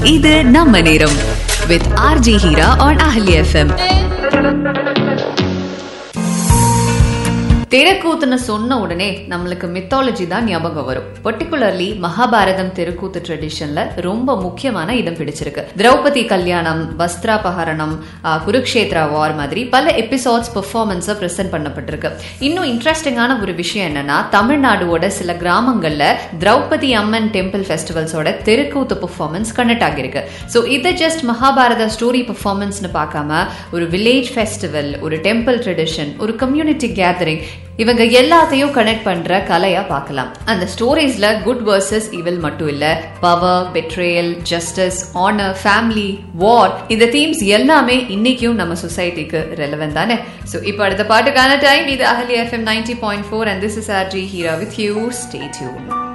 இது நம்ம நேரம் with RG Heera on Ahalya FM தெருக்கூத்துன்னு சொன்ன உடனே நம்மளுக்கு மித்தாலஜி தான் ஞாபகம் வரும் பர்டிகுலர்லி மகாபாரதம் தெருக்கூத்து ட்ரெடிஷன்ல ரொம்ப முக்கியமான இடம் பிடிச்சிருக்கு திரௌபதி கல்யாணம் வஸ்திராபகரணம் ஆஹ், குருக்ஷேத்ரா வார் மாதிரி பல எபிசோட்ஸ் பெர்ஃபார்மன்ஸை ப்ரெசென்ட் பண்ணப்பட்டிருக்கு இன்னும் இன்ட்ரெஸ்டிங்கான ஒரு விஷயம் என்னன்னா தமிழ்நாடுவோட சில கிராமங்கள்ல திரௌபதி அம்மன் டெம்பிள் ஃபெஸ்டிவல்ஸோட தெருக்கூத்து பெர்ஃபார்மன்ஸ் கனெக்ட் ஆகியிருக்கு ஸோ இது ஜஸ்ட் மகாபாரத ஸ்டோரி பெர்ஃபார்மன்ஸ்னு பார்க்காம ஒரு வில்லேஜ் ஃபெஸ்டிவல் ஒரு டெம்பிள் ட்ரெடிஷன் ஒரு கம்யூனிட்டி கேதரிங் இவங்க எல்லாத்தையும் கனெக்ட் பண்ற கலையா பார்க்கலாம் அந்த ஸ்டோரிஸ்ல குட் வர்சஸ் இவல் மட்டும் இல்ல power betrayal justice honour family war இந்த தீம்ஸ் எல்லாமே இன்னைக்கும் நம்ம சொசைட்டிக்கு ரெலவென்ட் தானே ஸோ இப்போ அடுத்த பாட்டுக்கான டைம் இது Ahali FM ninety point four and this is R G Heera with you stay tune